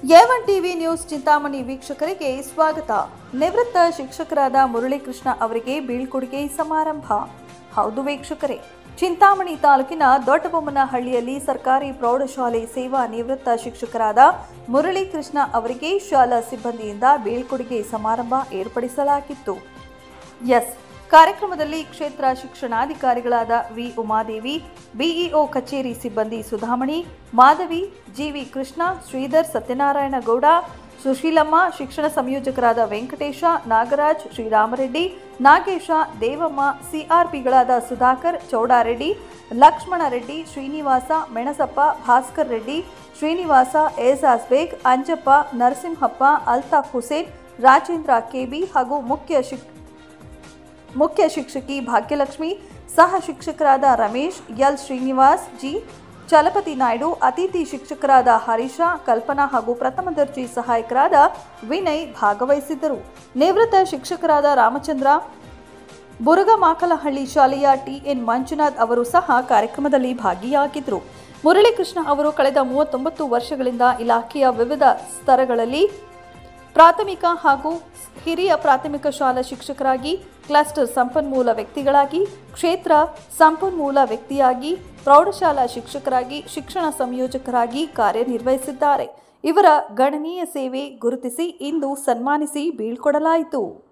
ಎವನ್ TV news Chintamani ವೀಕ್ಷಕರಿಗೆ ಸ್ವಾಗತ ನಿವೃತ್ತ ಶಿಕ್ಷಕರಾದ ಮುರಳೀಕೃಷ್ಣ ಅವರಿಗೆ ಬೀಳ್ಕೊಡುಗೆ ಸಮಾರಂಭ ಹೌದು ವೀಕ್ಷಕರೇ ಚಿಂತಾಮಣಿ ತಾಲೂಕಿನ ದೊಡ್ಡಬೊಮ್ಮನಹಳ್ಳಿಯಲ್ಲಿ ಸರ್ಕಾರಿ ಪ್ರೌಢಶಾಲೆ ಸೇವಾ ನಿವೃತ್ತ ಶಿಕ್ಷಕರಾದ ಮುರಳೀಕೃಷ್ಣ ಅವರಿಗೆ ಶಾಲಾ ಸಿಬ್ಬಂದಿಯಿಂದ ಬೀಳ್ಕೊಡುಗೆ ಸಮಾರಂಭ ಏರ್ಪಡಿಸಲಾಗಿತ್ತು ಎಸ್ ಕಾರ್ಯಕ್ರಮದಲ್ಲಿ ಕ್ಷೇತ್ರ ಶಿಕ್ಷಣಾಧಿಕಾರಿಗಳಾದ ವಿ ಉಮಾದೇವಿ ಬಿಇಒ ಕಚೇರಿ ಸಿಬ್ಬಂದಿ ಸುಧಾಮಣಿ ಮಾಧವಿ ಜಿವಿ ಕೃಷ್ಣ ಶ್ರೀಧರ್ ಸತ್ಯನಾರಾಯಣ ಗೌಡ ಸುಶೀಲಮ್ಮ ಶಿಕ್ಷಣ ಸಂಯೋಜಕರಾದ ವೆಂಕಟೇಶ ನಾಗರಾಜ್ ಶ್ರೀರಾಮರೆಡ್ಡಿ ನಾಗೇಶ ದೇವಮ್ಮ ಸಿಆರ್ಪಿಗಳಾದ ಸುಧಾಕರ್ ಚೌಡಾರೆಡ್ಡಿ ಲಕ್ಷ್ಮಣ ರೆಡ್ಡಿ ಶ್ರೀನಿವಾಸ ಮೆಣಸಪ್ಪ ಭಾಸ್ಕರ್ ರೆಡ್ಡಿ ಶ್ರೀನಿವಾಸ ಏಜಾಜ್ ಬೇಗ್ ಅಂಜಪ್ಪ ನರಸಿಂಹಪ್ಪ ಅಲ್ತಾಫ್ ಹುಸೇನ್ ರಾಜೇಂದ್ರ ಕೆಬಿ ಹಾಗೂ ಮುಖ್ಯ ಶಿಕ್ ಮುಖ್ಯ ಶಿಕ್ಷಕಿ ಭಾಗ್ಯಲಕ್ಷ್ಮಿ ಸಹ ಶಿಕ್ಷಕರಾದ ರಮೇಶ್ ಎಲ್ ಶ್ರೀನಿವಾಸ್ ಜಿ ಚಲಪತಿ ನಾಯ್ಡು ಅತಿಥಿ ಶಿಕ್ಷಕರಾದ ಹರೀಶ ಕಲ್ಪನಾ ಹಾಗೂ ಪ್ರಥಮ ದರ್ಜೆ ಸಹಾಯಕರಾದ ವಿನಯ್ ಭಾಗವಹಿಸಿದ್ದರು ನಿವೃತ್ತ ಶಿಕ್ಷಕರಾದ ರಾಮಚಂದ್ರ ಬುರುಗಮಾಕಲಹಳ್ಳಿ ಶಾಲೆಯ ಟಿಎನ್ ಮಂಜುನಾಥ್ ಅವರು ಸಹ ಕಾರ್ಯಕ್ರಮದಲ್ಲಿ ಭಾಗಿಯಾಗಿದ್ದರು ಮುರಳೀಕೃಷ್ಣ ಅವರು ಕಳೆದ ಮೂವತ್ತೊಂಬತ್ತು ವರ್ಷಗಳಿಂದ ಇಲಾಖೆಯ ವಿವಿಧ ಸ್ತರಗಳಲ್ಲಿ ಪ್ರಾಥಮಿಕ ಹಾಗೂ ಹಿರಿಯ ಪ್ರಾಥಮಿಕ ಶಾಲಾ ಶಿಕ್ಷಕರಾಗಿ ಕ್ಲಸ್ಟರ್ ಸಂಪನ್ಮೂಲ ವ್ಯಕ್ತಿಗಳಾಗಿ ಕ್ಷೇತ್ರ ಸಂಪನ್ಮೂಲ ವ್ಯಕ್ತಿಯಾಗಿ ಪ್ರೌಢಶಾಲಾ ಶಿಕ್ಷಕರಾಗಿ ಶಿಕ್ಷಣ ಸಂಯೋಜಕರಾಗಿ ಕಾರ್ಯನಿರ್ವಹಿಸಿದ್ದಾರೆ ಇವರ ಗಣನೀಯ ಸೇವೆ ಗುರುತಿಸಿ ಇಂದು ಸನ್ಮಾನಿಸಿ ಬೀಳ್ಕೊಡಲಾಯಿತು